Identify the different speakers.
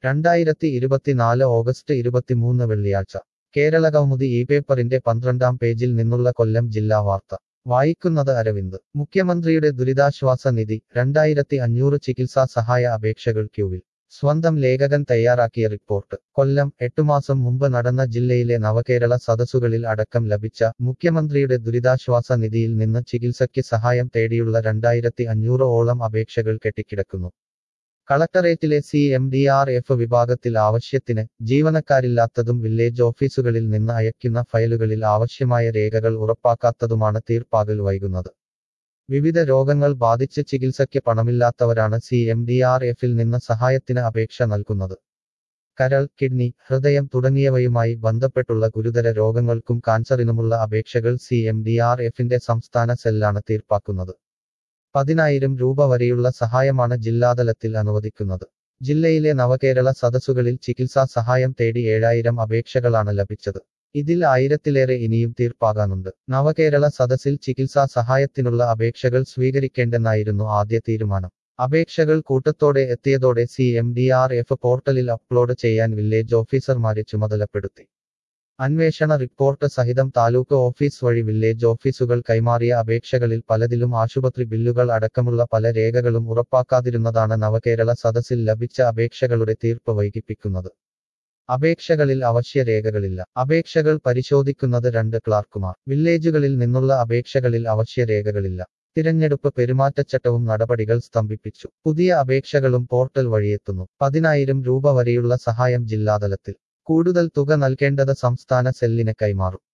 Speaker 1: രണ്ടായിരത്തി ഇരുപത്തിനാല് ഓഗസ്റ്റ് ഇരുപത്തിമൂന്ന് വെള്ളിയാഴ്ച കേരള കൗമുദി ഈ പേപ്പറിന്റെ പന്ത്രണ്ടാം പേജിൽ നിന്നുള്ള കൊല്ലം ജില്ലാ വാർത്ത വായിക്കുന്നത് അരവിന്ദ് മുഖ്യമന്ത്രിയുടെ ദുരിതാശ്വാസ നിധി രണ്ടായിരത്തി അഞ്ഞൂറ് ചികിത്സാ സഹായ അപേക്ഷകൾ ക്യൂവിൽ സ്വന്തം ലേഖകൻ തയ്യാറാക്കിയ റിപ്പോർട്ട് കൊല്ലം എട്ടുമാസം മുമ്പ് നടന്ന ജില്ലയിലെ നവകേരള സദസ്സുകളിൽ അടക്കം ലഭിച്ച മുഖ്യമന്ത്രിയുടെ ദുരിതാശ്വാസ നിധിയിൽ നിന്ന് ചികിത്സയ്ക്ക് സഹായം തേടിയുള്ള രണ്ടായിരത്തി അഞ്ഞൂറ് ഓളം അപേക്ഷകൾ കെട്ടിക്കിടക്കുന്നു കളക്ടറേറ്റിലെ C M D R F വിഭാഗത്തിൽ ആവശ്യത്തിന് ജീവനക്കാരില്ലാത്തതും വില്ലേജ് ഓഫീസുകളിൽ നിന്ന് അയക്കുന്ന ഫയലുകളിൽ ആവശ്യമായ രേഖകൾ ഉറപ്പാക്കാത്തതുമാണ് തീർപ്പാകൽ വൈകുന്നത് വിവിധ രോഗങ്ങൾ ബാധിച്ച് ചികിത്സയ്ക്ക് പണമില്ലാത്തവരാണ് സി എം ഡി ആർ എഫിൽ നിന്ന് സഹായത്തിന് അപേക്ഷ നൽകുന്നത് കരൾ കിഡ്നി ഹൃദയം തുടങ്ങിയവയുമായി ബന്ധപ്പെട്ടുള്ള ഗുരുതര രോഗങ്ങൾക്കും കാൻസറിനുമുള്ള അപേക്ഷകൾ സി എം ഡി ആർ എഫിന്റെ സംസ്ഥാന സെല്ലാണ് തീർപ്പാക്കുന്നത് പതിനായിരം രൂപ വരെയുള്ള സഹായമാണ് ജില്ലാതലത്തിൽ അനുവദിക്കുന്നത് ജില്ലയിലെ നവകേരള സദസ്സുകളിൽ ചികിത്സാ സഹായം തേടി ഏഴായിരം അപേക്ഷകളാണ് ലഭിച്ചത് ഇതിൽ ആയിരത്തിലേറെ ഇനിയും തീർപ്പാകാനുണ്ട് നവകേരള സദസ്സിൽ ചികിത്സാ സഹായത്തിനുള്ള അപേക്ഷകൾ സ്വീകരിക്കേണ്ടെന്നായിരുന്നു ആദ്യ തീരുമാനം അപേക്ഷകൾ കൂട്ടത്തോടെ എത്തിയതോടെ C M D R F പോർട്ടലിൽ അപ്ലോഡ് ചെയ്യാൻ വില്ലേജ് ഓഫീസർമാരെ ചുമതലപ്പെടുത്തി അന്വേഷണ റിപ്പോർട്ട് സഹിതം താലൂക്ക് ഓഫീസ് വഴി വില്ലേജ് ഓഫീസുകൾ കൈമാറിയ അപേക്ഷകളിൽ പലതിലും ആശുപത്രി ബില്ലുകൾ അടക്കമുള്ള പല രേഖകളും ഉറപ്പാക്കാതിരുന്നതാണ് നവകേരള സദസ്സിൽ ലഭിച്ച അപേക്ഷകളുടെ തീർപ്പ് വൈകിപ്പിക്കുന്നത് അപേക്ഷകളിൽ അവശ്യ രേഖകളില്ല അപേക്ഷകൾ പരിശോധിക്കുന്നത് രണ്ട് ക്ലാർക്കുമാർ വില്ലേജുകളിൽ നിന്നുള്ള അപേക്ഷകളിൽ അവശ്യ രേഖകളില്ല തിരഞ്ഞെടുപ്പ് പെരുമാറ്റച്ചട്ടവും നടപടികൾ സ്തംഭിപ്പിച്ചു പുതിയ അപേക്ഷകളും പോർട്ടൽ വഴിയെത്തുന്നു പതിനായിരം രൂപ വരെയുള്ള സഹായം ജില്ലാതലത്തിൽ കൂടുതൽ തുക നൽകേണ്ടത് സംസ്ഥാന സെല്ലിന് കൈമാറും